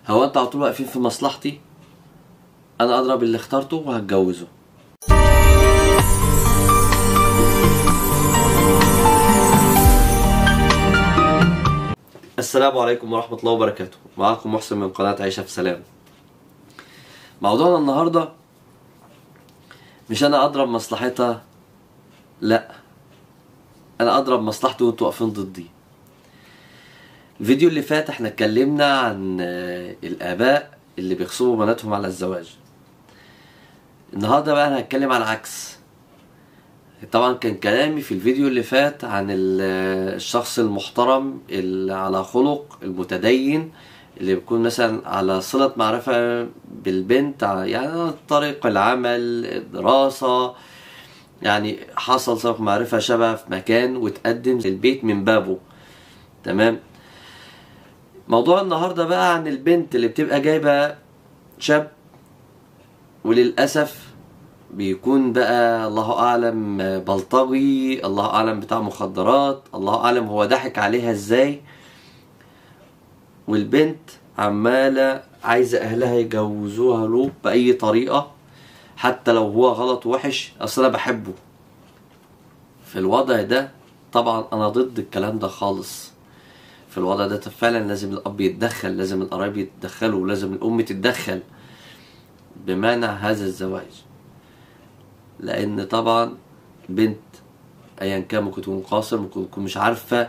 هو انت على طول واقفين في مصلحتي انا اضرب اللي اخترته وهتجوزه السلام عليكم ورحمة الله وبركاته معكم محسن من قناة عيشة في سلام موضوعنا النهاردة مش انا اضرب مصلحتها لا انا اضرب مصلحتي وانتوا واقفين ضدي الفيديو اللي فات احنا اتكلمنا عن آه، الاباء اللي بيغصبوا بناتهم على الزواج النهارده بقى انا هتكلم على العكس طبعا كان كلامي في الفيديو اللي فات عن ال- آه، الشخص المحترم اللي على خلق المتدين اللي بيكون مثلا على صلة معرفة بالبنت ع- يعني عن طريق العمل الدراسة يعني حصل صلة معرفة شبه في مكان وتقدم للبيت من بابه تمام موضوع النهاردة بقى عن البنت اللي بتبقى جايبة شاب وللأسف بيكون بقى الله أعلم بلطجي الله أعلم بتاع مخدرات الله أعلم هو ضحك عليها إزاي والبنت عمالة عايزة أهلها يجوزوها له بأي طريقة حتى لو هو غلط وحش أصل أنا بحبه في الوضع ده طبعا أنا ضد الكلام ده خالص في الوضع ده فعلا لازم الأب يتدخل لازم القرايب يتدخلوا لازم الأم تتدخل بمنع هذا الزواج لأن طبعا بنت أيا كان ممكن تكون قاصر ممكن تكون مش عارفة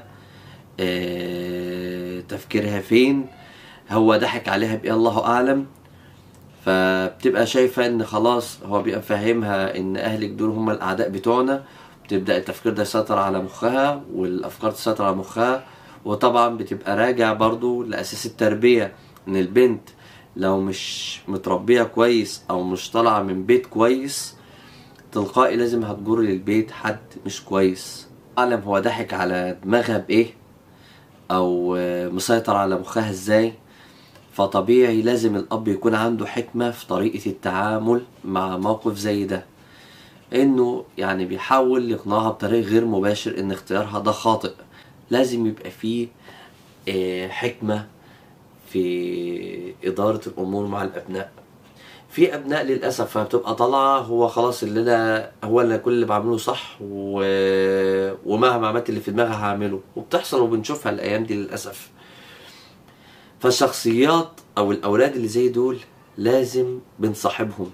آه، تفكيرها فين هو ضحك عليها بإيه الله أعلم فبتبقى شايفة إن خلاص هو بيبقى فاهمها إن أهلك دول هم الأعداء بتوعنا بتبدأ التفكير ده يسيطر على مخها والأفكار تسيطر على مخها وطبعا بتبقى راجع برضو لأساس التربية إن البنت لو مش متربية كويس أو مش طالعة من بيت كويس تلقائي لازم هتجر للبيت حد مش كويس أعلم هو ضحك على دماغها بإيه أو آه، مسيطر على مخها إزاي فطبيعي لازم الأب يكون عنده حكمة في طريقة التعامل مع موقف زي ده إنه يعني بيحاول يقنعها بطريق غير مباشر إن اختيارها ده خاطئ لازم يبقى فيه آه، حكمة في إدارة الأمور مع الأبناء في ابناء للاسف بتبقى طالعه هو خلاص اللي انا هو اللي كل اللي بعمله صح و... ومهما عملت اللي في دماغها هعمله وبتحصل وبنشوفها الايام دي للاسف فالشخصيات او الاولاد اللي زي دول لازم بنصاحبهم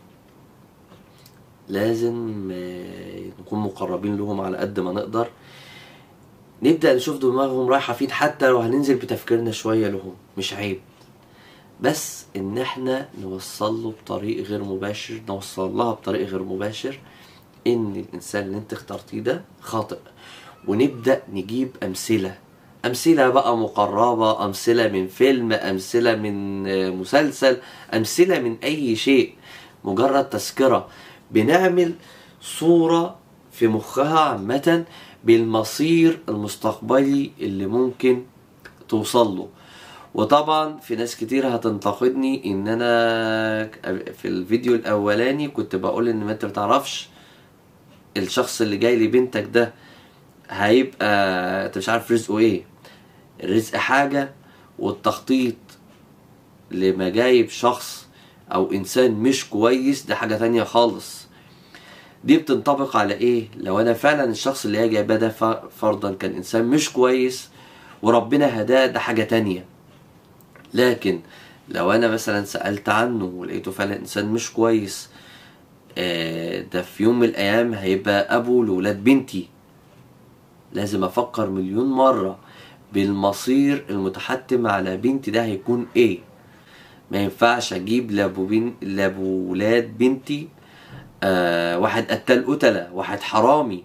لازم آه، نكون مقربين لهم على قد ما نقدر نبدأ نشوف دماغهم رايحة فين حتى لو هننزل بتفكيرنا شوية لهم مش عيب بس ان احنا نوصل له بطريق غير مباشر نوصل لها بطريق غير مباشر ان الانسان اللي انت اخترتيه ده خاطئ ونبدا نجيب امثله امثله بقى مقربه امثله من فيلم امثله من آه، مسلسل امثله من اي شيء مجرد تذكره بنعمل صوره في مخها عامه بالمصير المستقبلي اللي ممكن توصل له وطبعا في ناس كتير هتنتقدني ان انا في الفيديو الاولاني كنت بقول ان ما انت بتعرفش الشخص اللي جاي لبنتك ده هيبقى انت مش عارف رزقه ايه الرزق حاجة والتخطيط لما جايب شخص او انسان مش كويس ده حاجة تانية خالص دي بتنطبق على ايه لو انا فعلا الشخص اللي هي جايباه ده ف- فرضا كان انسان مش كويس وربنا هداه ده حاجة تانية لكن لو انا مثلا سألت عنه ولقيته فعلا انسان مش كويس آه، ده في يوم من الايام هيبقى ابو لولاد بنتي لازم افكر مليون مرة بالمصير المتحتم على بنتي ده هيكون ايه ما ينفعش اجيب لابو بن... لابو ولاد بنتي آه واحد قتال قتلة واحد حرامي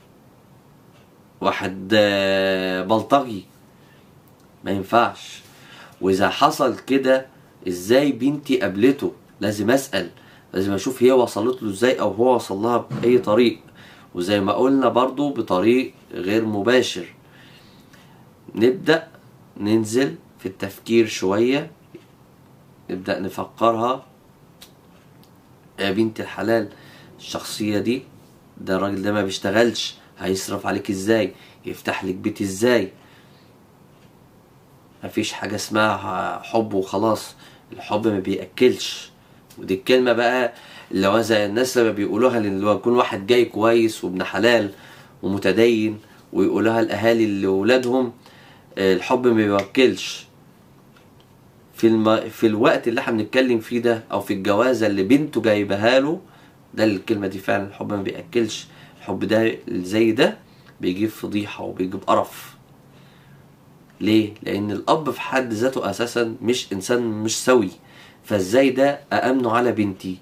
واحد آه بلطجي ما ينفعش واذا حصل كده ازاي بنتي قابلته لازم اسال لازم اشوف هي وصلت له ازاي او هو وصل لها باي طريق وزي ما قلنا برضو بطريق غير مباشر نبدا ننزل في التفكير شويه نبدا نفكرها يا بنت الحلال الشخصيه دي ده الراجل ده ما بيشتغلش هيصرف عليك ازاي يفتح لك بيت ازاي مفيش حاجة اسمها حب وخلاص الحب ما بياكلش ودي الكلمه بقى اللي هو زي الناس لما بيقولوها اللي هو يكون واحد جاي كويس وابن حلال ومتدين ويقولوها الاهالي لاولادهم آه، الحب ما بيوكلش في الم... في الوقت اللي احنا بنتكلم فيه ده او في الجوازه اللي بنته جايبها له ده الكلمه دي فعلا الحب ما بياكلش الحب ده زي ده بيجيب فضيحه وبيجيب قرف ليه لان الاب في حد ذاته اساسا مش انسان مش سوي فازاي ده أأمنه على بنتي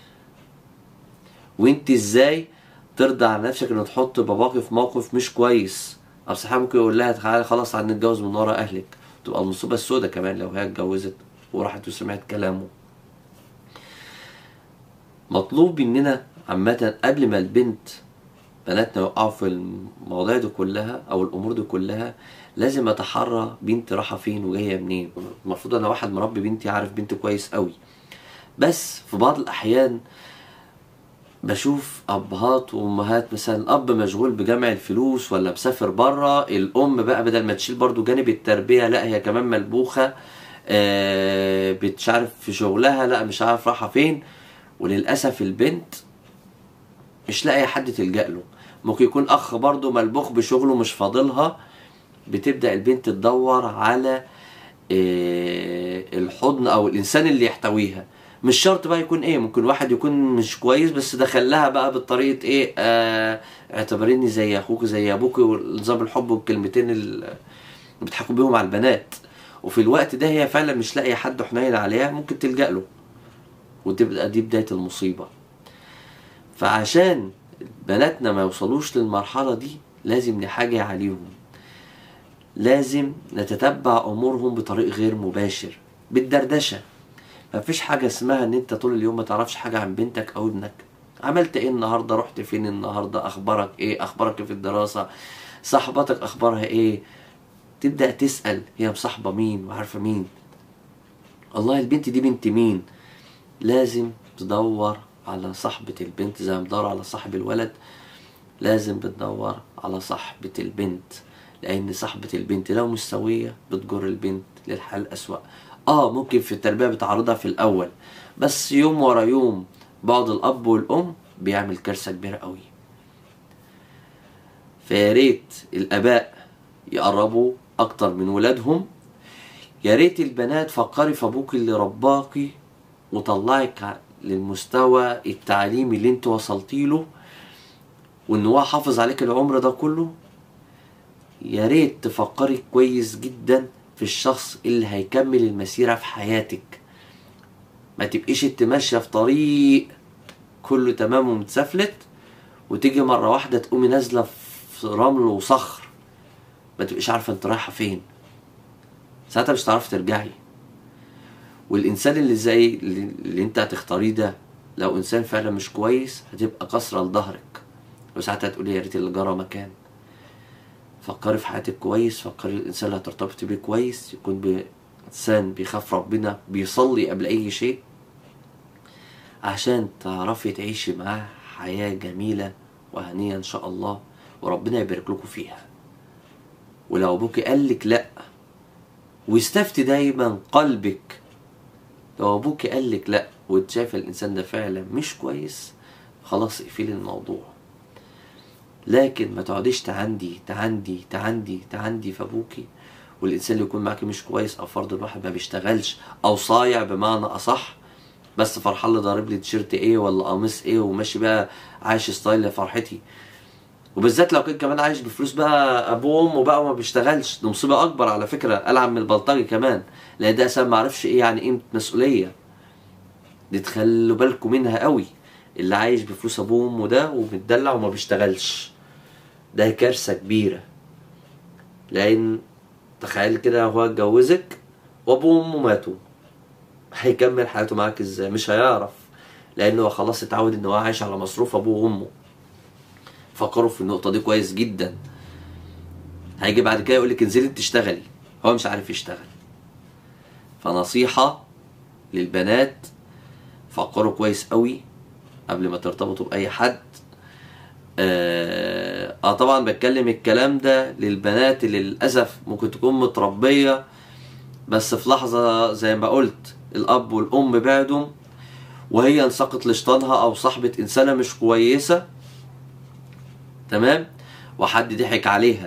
وانت ازاي ترضى على نفسك ان تحط باباكي في موقف مش كويس او صحيح ممكن يقول لها تعالى خلاص هنتجوز من ورا اهلك تبقى المصيبه السوداء كمان لو هي اتجوزت وراحت وسمعت كلامه مطلوب مننا عامة قبل ما البنت بناتنا يقعوا في المواضيع دي كلها او الامور دي كلها لازم اتحرى بنتي رايحه فين وجايه منين المفروض انا واحد مربي بنتي عارف بنتي كويس قوي بس في بعض الاحيان بشوف ابهات وامهات مثلا الاب مشغول بجمع الفلوس ولا مسافر بره الام بقى بدل ما تشيل برضو جانب التربيه لا هي كمان ملبوخه آه مش عارف في شغلها لا مش عارف رايحه فين وللاسف البنت مش لاقي حد تلجا له ممكن يكون اخ برضو ملبوخ بشغله مش فاضلها بتبدا البنت تدور على آه الحضن او الانسان اللي يحتويها مش شرط بقى يكون ايه ممكن واحد يكون مش كويس بس دخلها بقى بالطريقه ايه آه اعتبريني زي اخوك زي ابوك ونظام الحب والكلمتين اللي بيضحكوا بيهم على البنات وفي الوقت ده هي فعلا مش لاقيه حد حنين عليها ممكن تلجا له وتبقى دي بدايه المصيبه فعشان بناتنا ما يوصلوش للمرحله دي لازم نحاجي عليهم لازم نتتبع امورهم بطريق غير مباشر بالدردشه مفيش حاجة اسمها ان انت طول اليوم ما تعرفش حاجة عن بنتك او ابنك عملت ايه النهاردة رحت فين النهاردة اخبارك ايه اخبارك إيه في الدراسة صاحباتك اخبارها ايه تبدأ تسأل هي مصاحبة مين وعارفة مين والله البنت دي بنت مين لازم تدور على صاحبة البنت زي ما بتدور على صاحب الولد لازم بتدور على صاحبة البنت لأن صاحبة البنت لو مش سوية بتجر البنت للحال الأسوأ اه ممكن في التربيه بتعرضها في الاول بس يوم ورا يوم بعض الاب والام بيعمل كارثه كبيره قوي فيا ريت الاباء يقربوا اكتر من ولادهم يا ريت البنات فكري في ابوك اللي رباكي وطلعك للمستوى التعليمي اللي انت وصلتي له وان هو حافظ عليك العمر ده كله يا ريت تفكري كويس جدا في الشخص اللي هيكمل المسيرة في حياتك ما تبقيش انت ماشية في طريق كله تمام ومتسفلت وتيجي مرة واحدة تقومي نازلة في رمل وصخر ما تبقيش عارفة انت رايحة فين ساعتها مش هتعرفي ترجعي والإنسان اللي زي اللي انت هتختاريه ده لو إنسان فعلا مش كويس هتبقى كسرة لظهرك وساعتها تقولي يا ريت اللي جرى مكان فكري في حياتك كويس فكري الانسان اللي هترتبطي بيه كويس يكون انسان بيخاف ربنا بيصلي قبل اي شيء عشان تعرفي تعيشي معاه حياة جميلة وهنية ان شاء الله وربنا يبارك لكم فيها ولو ابوك قالك لا واستفتي دايما قلبك لو ابوك قالك لا وانت شايف الانسان ده فعلا مش كويس خلاص اقفلي الموضوع لكن ما تقعديش تعندي تعندي تعندي تعندي في ابوكي والانسان اللي يكون معاكي مش كويس او فرض الواحد ما بيشتغلش او صايع بمعنى اصح بس فرحان اللي ضارب لي تيشيرت ايه ولا قميص ايه وماشي بقى عايش ستايل لفرحتي وبالذات لو كان كمان عايش بفلوس بقى ابوه وامه بقى وما بيشتغلش ده مصيبه اكبر على فكره العب من البلطجي كمان لان ده اساسا ما عرفش ايه يعني قيمه مسؤوليه دي تخلوا بالكم منها قوي اللي عايش بفلوس ابوه وامه ده ومتدلع وما بيشتغلش ده كارثة كبيرة لأن تخيل كده هو اتجوزك وأبوه وأمه ماتوا هيكمل حياته معاك ازاي مش هيعرف لأنه خلاص اتعود إن هو عايش على مصروف أبوه وأمه فكروا في النقطة دي كويس جدا هيجي بعد كده يقولك انزلي تشتغلي هو مش عارف يشتغل فنصيحة للبنات فكروا كويس قوي قبل ما ترتبطوا بأي حد آه, اه طبعا بتكلم الكلام ده للبنات اللي للاسف ممكن تكون متربيه بس في لحظه زي ما قلت الاب والام بعدهم وهي انسقط لشطانها او صاحبة انسانة مش كويسة تمام وحد ضحك عليها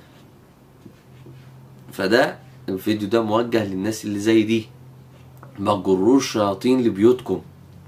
فده الفيديو ده موجه للناس اللي زي دي ما تجروش شياطين لبيوتكم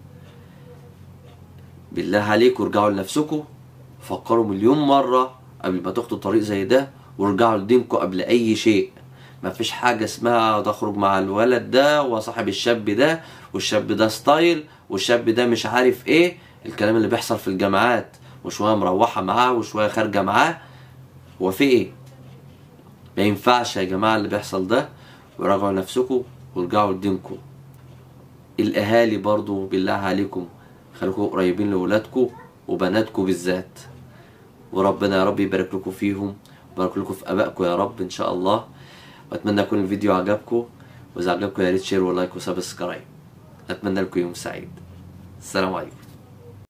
بالله عليكم ارجعوا لنفسكم فكروا مليون مرة قبل ما تاخدوا طريق زي ده وارجعوا لدينكم قبل اي شيء ما فيش حاجة اسمها تخرج مع الولد ده وصاحب الشاب ده والشاب ده ستايل والشاب ده مش عارف ايه الكلام اللي بيحصل في الجامعات وشوية مروحة معاه وشوية خارجة معاه هو في ايه ما ينفعش يا جماعة اللي بيحصل ده وراجعوا نفسكم وارجعوا لدينكم الاهالي برضو بالله عليكم خليكم قريبين لولادكم وبناتكم بالذات وربنا يا رب يبارك لكم فيهم ويبارك لكم في ابائكم يا رب ان شاء الله واتمنى يكون الفيديو عجبكم واذا عجبكم يا ريت شير ولايك وسبسكرايب اتمنى لكم يوم سعيد السلام عليكم